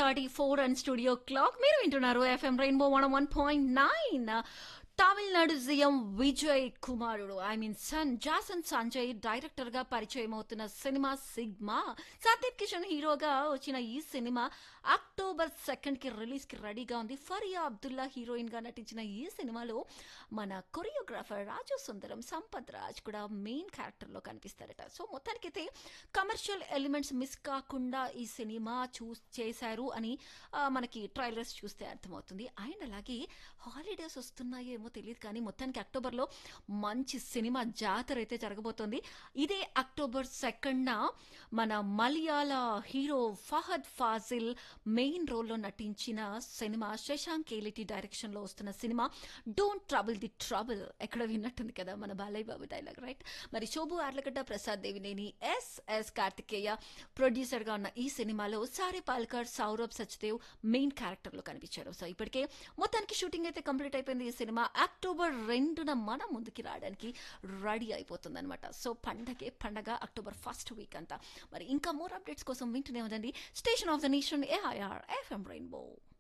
thirty four and studio clock మీరు వింటున్నారు FM rainbow one one point nine Tamil Nadu CM Vijay కుమారుడు I mean son Jason Sanjay director గా పరిచయం అవుతున్న సినిమా సిగ్మా సందీప్ కిషన్ హీరోగా వచ్చిన ఈ సినిమా అక్టోబర్ సెకండ్ కి రిలీజ్ కి రెడీగా ఉంది ఫరియా అబ్దుల్లా హీరోయిన్ గా నటించిన ఈ సినిమాలో మన కొరియోగ్రాఫర్ రాజు సుందరం సంపత్ రాజ్ కూడా మెయిన్ క్యారెక్టర్ లో కనిపిస్తారట సో మొత్తానికైతే కమర్షియల్ ఎలిమెంట్స్ మిస్ కాకుండా ఈ సినిమా చూ చేశారు అని ఆ, మనకి ట్రైలర్స్ చూస్తే అర్థమవుతుంది అండ్ అలాగే హాలిడేస్ వస్తున్నాయేమో తెలియదు కానీ మొత్తానికి అక్టోబర్లో మంచి సినిమా జాతర అయితే జరగబోతోంది ఇదే అక్టోబర్ సెకండ్న మన మలయాళ హీరో ఫహద్ ఫాజిల్ మెయిన్ రోల్లో నటించిన సినిమా శశాంక్ కేలిటి డైరెక్షన్లో వస్తున్న cinema don't trouble the trouble ఎక్కడ విన్నట్టుంది కదా మన బాలయ్య బాబు డైలాగ్ రైట్ మరి శోభు ఆర్లగడ్డ ప్రసాద్ దేవినేని ఎస్ ఎస్ కార్తికేయ ప్రొడ్యూసర్గా ఉన్న ఈ సినిమాలో సారే పాల్కర్ సౌరభ్ సచ్దేవ్ మెయిన్ క్యారెక్టర్లో కనిపించారు సో ఇప్పటికే మొత్తానికి షూటింగ్ అయితే కంప్లీట్ అయిపోయింది ఈ సినిమా అక్టోబర్ రెండున మన ముందుకి రావడానికి రెడీ అయిపోతుంది అనమాట సో పండగే పండగ అక్టోబర్ ఫస్ట్ వీక్ అంతా మరి ఇంకా మోర్ అప్డేట్స్ కోసం వింటూనే ఉందండి station of the nation AIR FM rainbow